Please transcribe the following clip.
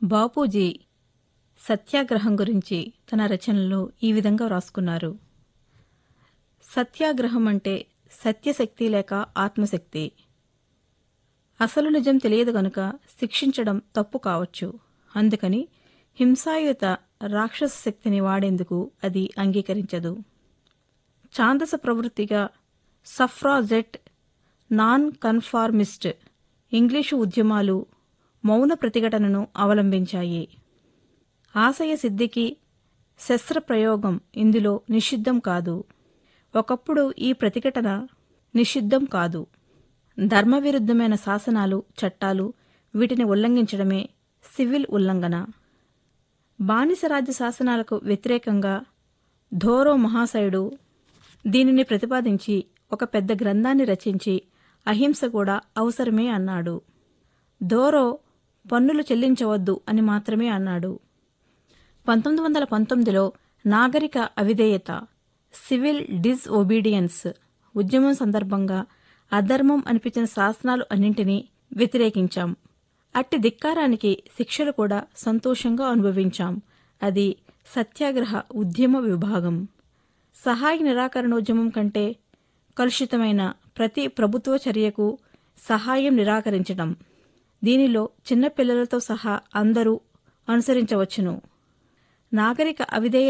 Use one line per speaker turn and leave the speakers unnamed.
బాపూజీ సత్యాగ్రహం గురించి తన రచనలో ఈ విధంగా వ్రాసుకున్నారు సత్యాగ్రహం అంటే సత్యశక్తి లేక ఆత్మశక్తి అసలు నిజం తెలియదు గనుక శిక్షించడం తప్పు కావచ్చు అందుకని హింసాయుత రాక్షస శక్తిని వాడేందుకు అది అంగీకరించదు ఛాందస ప్రవృత్తిగా సఫ్రాజెట్ నాన్ కన్ఫార్మిస్ట్ ఇంగ్లీషు ఉద్యమాలు మౌన ప్రతిఘటనను అవలంబించాయి ఆశయ సిద్ధికి శస్త్రప్రయోగం ఇందులో నిషిద్ధం కాదు ఒకప్పుడు ఈ ప్రతిఘటన నిషిద్ధం కాదు ధర్మవిరుద్ధమైన శాసనాలు చట్టాలు వీటిని ఉల్లంఘించడమే సివిల్ ఉల్లంఘన బానిసరాజ్య శాసనాలకు వ్యతిరేకంగా ధోరో మహాశయుడు దీనిని ప్రతిపాదించి ఒక పెద్ద గ్రంథాన్ని రచించి అహింస కూడా అవసరమే అన్నాడు ధోరో పన్నులు చెల్లించవద్దు అని మాత్రమే అన్నాడు పంతొమ్మిది వందల పంతొమ్మిదిలో నాగరిక అవిధేయత సివిల్ డిస్ ఒబీడియన్స్ ఉద్యమం సందర్భంగా అధర్మం అనిపించిన శాసనాలు అన్నింటినీ వ్యతిరేకించాం అట్టి ధిక్కారానికి శిక్షలు కూడా సంతోషంగా అనుభవించాం అది సత్యాగ్రహ ఉద్యమ విభాగం సహాయ నిరాకరణోద్యమం కంటే కలుషితమైన ప్రతి ప్రభుత్వ చర్యకు సహాయం నిరాకరించడం దీనిలో చిన్నపిల్లలతో సహా అందరూ అనుసరించవచ్చును నాగరిక అవిధేయ